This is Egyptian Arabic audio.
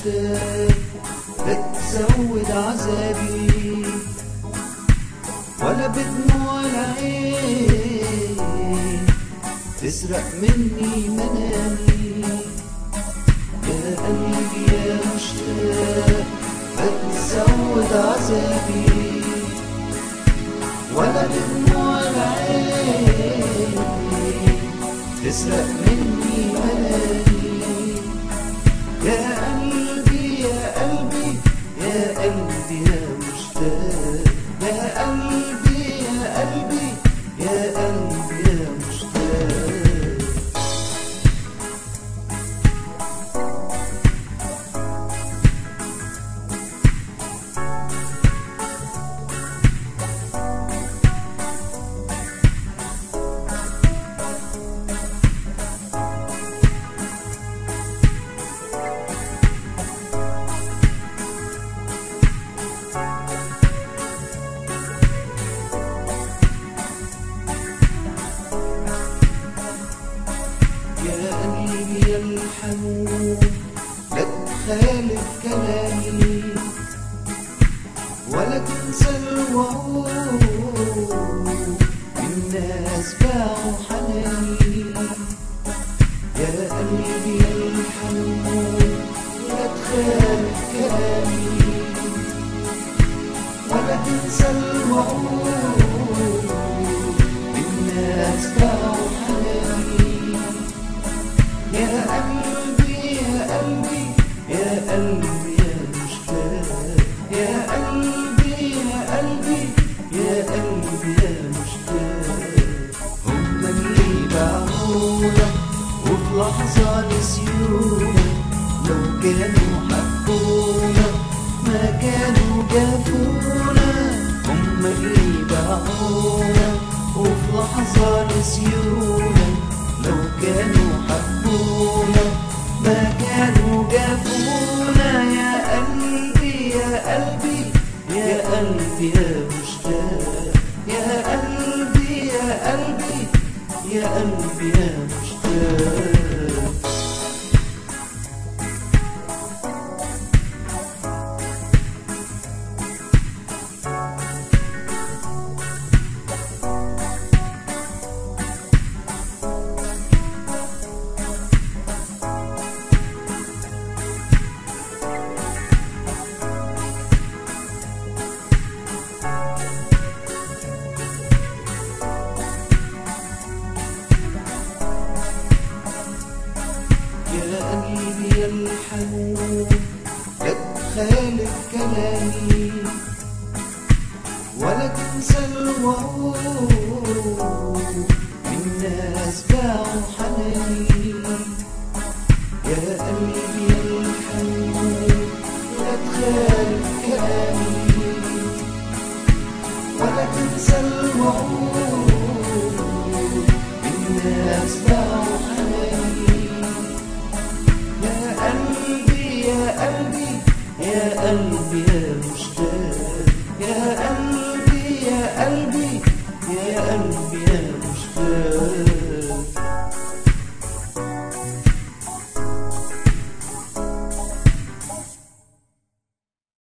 مشتاق لا تزود عذابي ولا بدموع العين تسرق مني منامي يا قلبي يا مشتاق لا تزود عذابي ولا بدموع العين تسرق مني منامي يا قلبي يا قلبي يا قلبي يا مشتاق يا قلبي يا قلبي يا قلبي يا مشتاق يا قلبي يا الحنون لا تخالف كلامي ولا تنسى الوعود الناس باعوا حناني يا قلبي يا الحنون لا تخالف كلامي ولا تنسى الوعود الناس باعوا حناني يا قلبي يا قلبي يا قلبي يا مشتاق يا قلبي يا قلبي يا قلبي يا مشتاق هم اللي باعونا وفي لحظة نسيونا لو كانوا حبونا ما كانوا جابونا هم اللي باعونا وفي لحظة نسيونا لو كانوا حبونا ما كانوا جابونا يا قلبي يا قلبي يا قلبي يا مشتاق يا قلبي يا قلبي يا قلبي يا مشتاق يا قلبي يا الحنون لا تخالف كلامي ولا تنسى الوعود الناس باعوا حناني يا قلبي يا الحنون لا تخالف كلامي ولا تنسى الوعود الناس باعوا حناني يا قلبي يا قلبي يا قلبي يا